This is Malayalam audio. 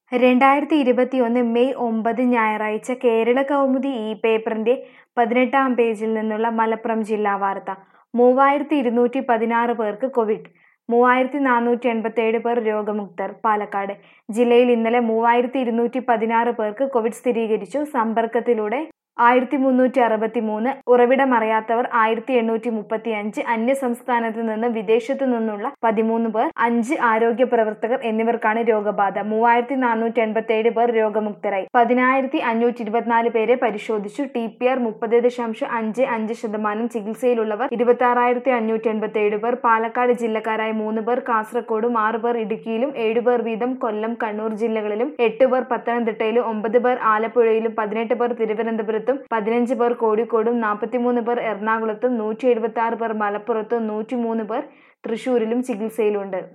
രണ്ടായിരത്തി ഇരുപത്തിയൊന്ന് മെയ് ഒമ്പത് ഞായറാഴ്ച കേരള കൗമുദി ഈ പേപ്പറിന്റെ പതിനെട്ടാം പേജിൽ നിന്നുള്ള മലപ്പുറം ജില്ലാ വാർത്ത മൂവായിരത്തി ഇരുന്നൂറ്റി പതിനാറ് പേർക്ക് കോവിഡ് മൂവായിരത്തി നാനൂറ്റി എൺപത്തേഴ് പേർ രോഗമുക്തർ പാലക്കാട് ജില്ലയിൽ ഇന്നലെ മൂവായിരത്തി ഇരുന്നൂറ്റി പതിനാറ് പേർക്ക് കോവിഡ് സ്ഥിരീകരിച്ചു സമ്പർക്കത്തിലൂടെ ആയിരത്തി മുന്നൂറ്റി അറുപത്തി മൂന്ന് ഉറവിടമറിയാത്തവർ ആയിരത്തി എണ്ണൂറ്റി മുപ്പത്തി അഞ്ച് അന്യ സംസ്ഥാനത്ത് നിന്ന് വിദേശത്തു നിന്നുള്ള പതിമൂന്ന് പേർ അഞ്ച് ആരോഗ്യ പ്രവർത്തകർ എന്നിവർക്കാണ് രോഗബാധ മൂവായിരത്തി നാനൂറ്റി എൺപത്തി ഏഴ് പേർ രോഗമുക്തരായി പതിനായിരത്തി അഞ്ഞൂറ്റി ഇരുപത്തിനാല് പേരെ പരിശോധിച്ചു ടി പി ആർ മുപ്പത് ദശാംശം അഞ്ച് അഞ്ച് ശതമാനം ചികിത്സയിലുള്ളവർ ഇരുപത്തി ആറായിരത്തി അഞ്ഞൂറ്റി എൺപത്തി ഏഴ് പേർ പാലക്കാട് ജില്ലക്കാരായ മൂന്ന് പേർ കാസർഗോഡും ആറ് പേർ ഇടുക്കിയിലും ഏഴ് പേർ വീതം കൊല്ലം കണ്ണൂർ ജില്ലകളിലും എട്ട് പേർ പത്തനംതിട്ടയിലും ഒമ്പത് പേർ ആലപ്പുഴയിലും പതിനെട്ട് പേർ തിരുവനന്തപുരത്തും പതിനഞ്ച് പേർ കോഴിക്കോടും നാൽപ്പത്തിമൂന്ന് പേർ എറണാകുളത്തും നൂറ്റി എഴുപത്തി ആറ് പേർ മലപ്പുറത്തും നൂറ്റിമൂന്ന് പേർ തൃശൂരിലും ചികിത്സയിലുണ്ട്